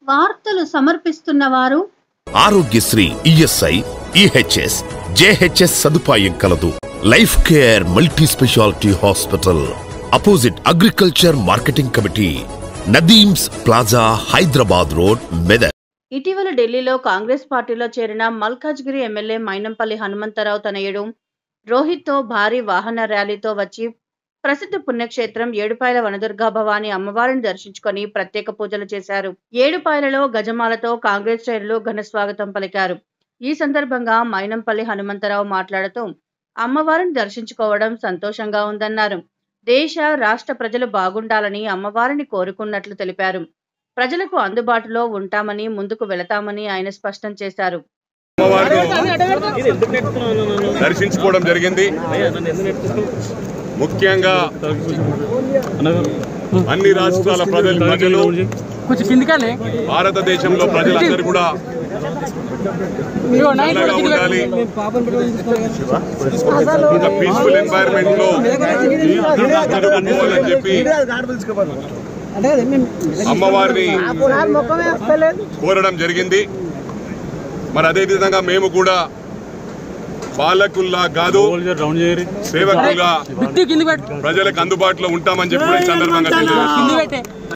వార్తలు సమర్పిస్తున్న వారు ఆరోగ్యశ్రీ ఈఎస్ఐ ఈహెచ్ఎస్ జేహెచ్ఎస్ సదుపాయం కలదు life care multi speciality hospital opposite agriculture marketing committee Nadeem's plaza Hyderabad road Medak ఇటీవల ఢిల్లీలో కాంగ్రెస్ పార్టీలో చేరిన మల్కాజ్గిరి ఎమ్మెల్యే మైనంపల్లి హనుమంతరావు తనయుడు రోహిత్తో భారీ వాహన ర్యాలీతో వచ్చి ప్రసిద్ధ పుణ్యక్షేత్రం ఏడుపాయల వనదుర్గా భవాని అమ్మవారిని దర్శించుకొని ప్రత్యేక పూజలు చేశారు ఏడుపాయలలో గజమాలతో కాంగ్రెస్ శ్రేణులు ఘన స్వాగతం పలికారు ఈ సందర్భంగా మైనంపల్లి హనుమంతరావు మాట్లాడుతూ అమ్మవారిని దర్శించుకోవడం సంతోషంగా ఉందన్నారు దేశ రాష్ట్ర ప్రజలు బాగుండాలని అమ్మవారిని కోరుకున్నట్లు తెలిపారు ప్రజలకు అందుబాటులో ఉంటామని ముందుకు వెళతామని ఆయన స్పష్టం చేశారు అమ్మవారిని దర్శించుకోవడం జరిగింది ముఖ్యంగా అన్ని రాష్ట్రాల ప్రజలు ప్రజలు कुछ కిందికాలే భారతదేశంలో ప్రజలందరూ కూడా చల్లగా ఉండాలి ఒక పీస్ఫుల్ ఎన్వైరన్మెంట్ లో జరుపుకోవాలని చెప్పి అమ్మవారిని కోరడం జరిగింది మరి అదే విధంగా మేము కూడా పాలకుల్లా కాదు రౌండ్ చేయరు సేవకులుగా బిట్టి కింది పెట్టు ప్రజలకు అందుబాటులో ఉంటామని చెప్పి కూడా ఈ సందర్భంగా కింది తెలియజేస్తున్నాం పెట్టే